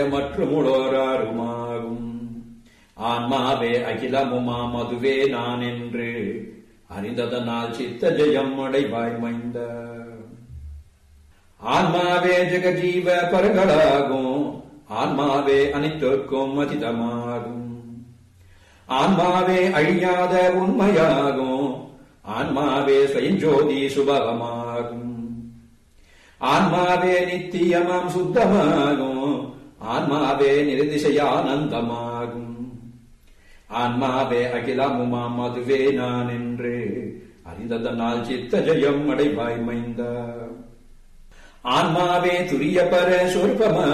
மற்றும் உளோராருமாகும் ஆன்மாவே அகிலமுமாம் அதுவே நான் என்று அறிந்ததனால் சித்த ஜெயம் அடைவாய் மைந்த ஆன்மாவே ஜெகஜீவ பரங்களாகும் ஆன்மாவே அனைத்திற்கும் அதிதமாகும் ஆன்மாவே அழியாத உண்மையாகும் ஆன்மாவே ஸ்வயஞ்சோதி சுபவமாகும் ஆன்மாவே நித்தியமாம் சுத்தமாகும் ஆன்மாவே நிர்திசையானந்தமாகும் ஆன்மாவே அகிலமுமாம் அதுவே நான் என்று அறிந்ததனால் சித்த ஜெயம் அடைவாய் மைந்த ஆன்மாவே துரிய பர சொற்பமா